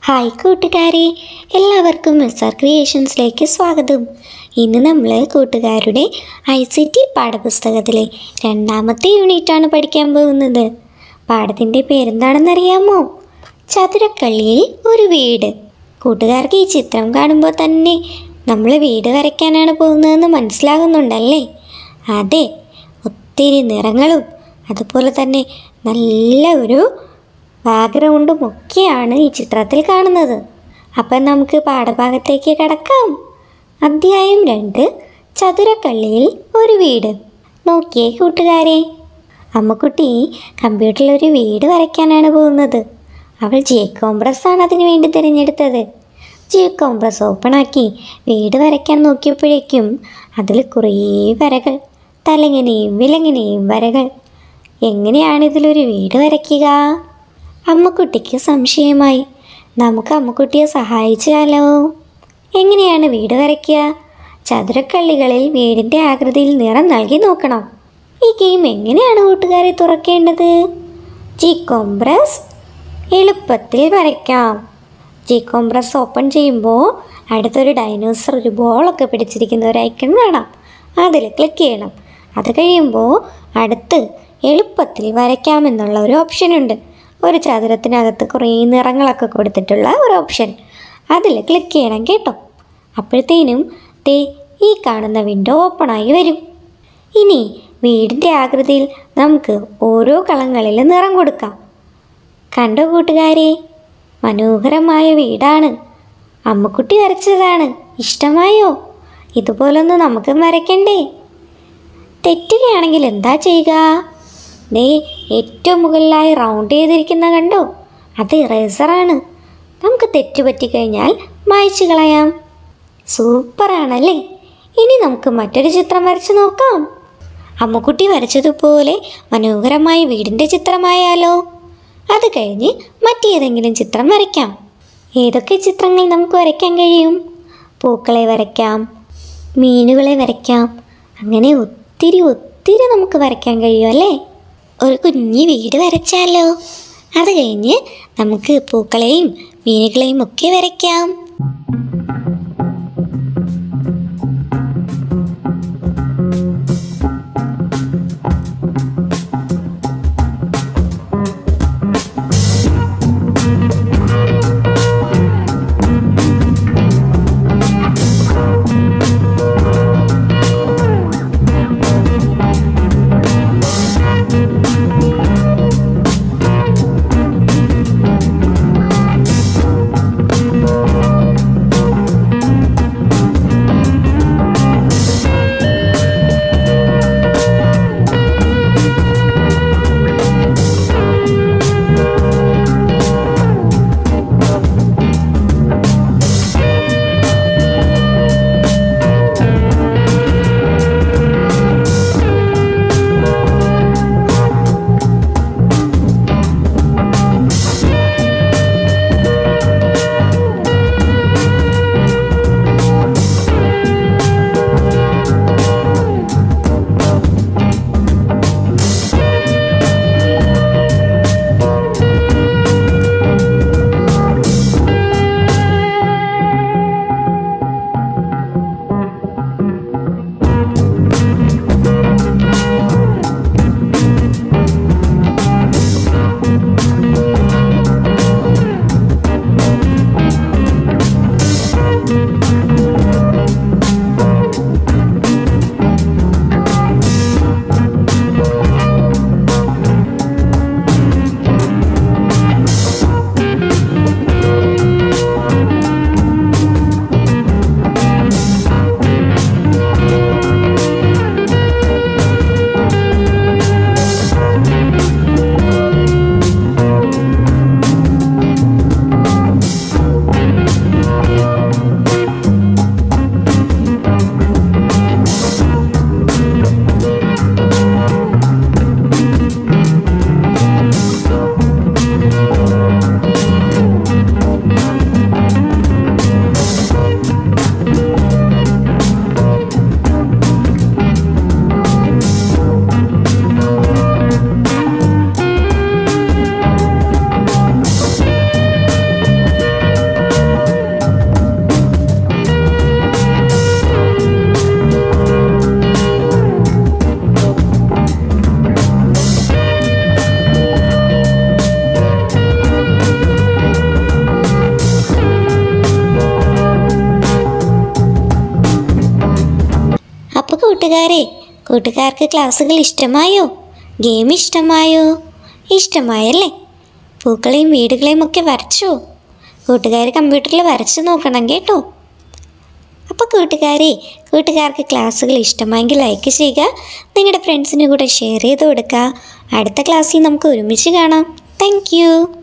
hi കൂട്ടുകാരെ എല്ലാവർക്കും S R ക്രിയേഷൻസിലേക്ക് സ്വാഗതം ഇന്ന് നമ്മൾ കൂട്ടുകാരുടെ ഐ സി ടി പാഠപുസ്തകത്തിലെ രണ്ടാമത്തെ യൂണിറ്റാണ് പഠിക്കാൻ പോകുന്നത് പാഠത്തിൻ്റെ പേരെന്താണെന്നറിയാമോ ചതുരക്കള്ളിയിൽ ഒരു വീട് കൂട്ടുകാർക്ക് ഈ ചിത്രം കാണുമ്പോൾ തന്നെ നമ്മൾ വീട് വരയ്ക്കാനാണ് പോകുന്നതെന്ന് മനസ്സിലാകുന്നുണ്ടല്ലേ അതെ ഒത്തിരി നിറങ്ങളും അതുപോലെ തന്നെ നല്ല ഒരു ബാക്ക്ഗ്രൗണ്ടും ഒക്കെയാണ് ഈ ചിത്രത്തിൽ കാണുന്നത് അപ്പം നമുക്ക് പാഠഭാഗത്തേക്ക് കടക്കാം അധ്യായം രണ്ട് ചതുരക്കള്ളിയിൽ ഒരു വീട് നോക്കിയേ കൂട്ടുകാരെ അമ്മക്കുട്ടി കമ്പ്യൂട്ടറിൽ ഒരു വീട് വരയ്ക്കാനാണ് പോകുന്നത് അവൾ ജെ കോംപ്രസ് ആണ് അതിനു വേണ്ടി തിരഞ്ഞെടുത്തത് ജെ കോംപ്രസ് ഓപ്പണാക്കി വീട് വരയ്ക്കാൻ നോക്കിയപ്പോഴേക്കും അതിൽ കുറേ വരകൾ തലങ്ങനെയും വിലങ്ങനെയും വരകൾ എങ്ങനെയാണ് ഇതിലൊരു വീട് വരയ്ക്കുക അമ്മക്കുട്ടിക്ക് സംശയമായി നമുക്ക് അമ്മക്കുട്ടിയെ സഹായിച്ചാലോ എങ്ങനെയാണ് വീട് വരയ്ക്കുക ചതുരക്കള്ളികളിൽ വീടിൻ്റെ ആകൃതിയിൽ നിറം നൽകി നോക്കണം ഈ ഗെയിം എങ്ങനെയാണ് കൂട്ടുകാരെ തുറക്കേണ്ടത് ജി കോംപ്രസ് എളുപ്പത്തിൽ വരയ്ക്കാം ജി കോംപ്രസ് ഓപ്പൺ ചെയ്യുമ്പോൾ അടുത്തൊരു ഡൈനോസർ ഒരു ബോളൊക്കെ പിടിച്ചിരിക്കുന്ന ഒരു ഐക്കൺ കാണാം അതിൽ ക്ലിക്ക് ചെയ്യണം അത് കഴിയുമ്പോൾ അടുത്ത് എളുപ്പത്തിൽ വരയ്ക്കാമെന്നുള്ള ഒരു ഓപ്ഷൻ ഉണ്ട് ഒരു ചതുരത്തിനകത്ത് കുറേ നിറങ്ങളൊക്കെ കൊടുത്തിട്ടുള്ള ഒരു ഓപ്ഷൻ അതിൽ ക്ലിക്ക് ചെയ്യണം കേട്ടോ അപ്പോഴത്തേനും ദേ ഈ കാണുന്ന വിൻഡോ ഓപ്പണായി വരും ഇനി വീടിൻ്റെ ആകൃതിയിൽ നമുക്ക് ഓരോ കളങ്ങളിൽ നിറം കൊടുക്കാം കണ്ടോ കൂട്ടുകാരെ മനോഹരമായ വീടാണ് അമ്മക്കുട്ടി വരച്ചതാണ് ഇഷ്ടമായോ ഇതുപോലൊന്ന് നമുക്കും വരയ്ക്കണ്ടേ തെറ്റുകയാണെങ്കിൽ എന്താ ചെയ്യുക ദേ ഏറ്റവും മുകളിലായി റൗണ്ട് ചെയ്തിരിക്കുന്ന കണ്ടോ അത് ഇറേസറാണ് നമുക്ക് തെറ്റ് പറ്റിക്കഴിഞ്ഞാൽ മായ്ച്ചു കളയാം സൂപ്പറാണല്ലേ ഇനി നമുക്ക് മറ്റൊരു ചിത്രം വരച്ചു നോക്കാം അമ്മക്കുട്ടി വരച്ചതുപോലെ മനോഹരമായ വീടിൻ്റെ ചിത്രമായാലോ അത് കഴിഞ്ഞ് മറ്റേതെങ്കിലും ചിത്രം വരയ്ക്കാം ഏതൊക്കെ ചിത്രങ്ങൾ നമുക്ക് വരയ്ക്കാൻ കഴിയും പൂക്കളെ വരയ്ക്കാം മീനുകളെ വരയ്ക്കാം അങ്ങനെ ഒത്തിരി ഒത്തിരി നമുക്ക് വരയ്ക്കാൻ കഴിയും അല്ലേ ഒരു കുഞ്ഞി വീട് വരച്ചാലോ അത് കഴിഞ്ഞ് നമുക്ക് പൂക്കളെയും മീനുകളെയും ഒക്കെ വരയ്ക്കാം കൂട്ടുകാരെ കൂട്ടുകാർക്ക് ക്ലാസ്സുകൾ ഇഷ്ടമായോ ഗെയിം ഇഷ്ടമായോ ഇഷ്ടമായല്ലേ പൂക്കളെയും വീടുകളെയും ഒക്കെ വരച്ചോ കൂട്ടുകാർ കമ്പ്യൂട്ടറിൽ വരച്ച് നോക്കണം കേട്ടോ അപ്പോൾ കൂട്ടുകാരെ കൂട്ടുകാർക്ക് ക്ലാസ്സുകൾ ഇഷ്ടമായെങ്കിൽ ലൈക്ക് ചെയ്യുക നിങ്ങളുടെ ഫ്രണ്ട്സിന് കൂടെ ഷെയർ ചെയ്ത് കൊടുക്കുക അടുത്ത ക്ലാസ്സിൽ നമുക്ക് ഒരുമിച്ച് കാണാം താങ്ക്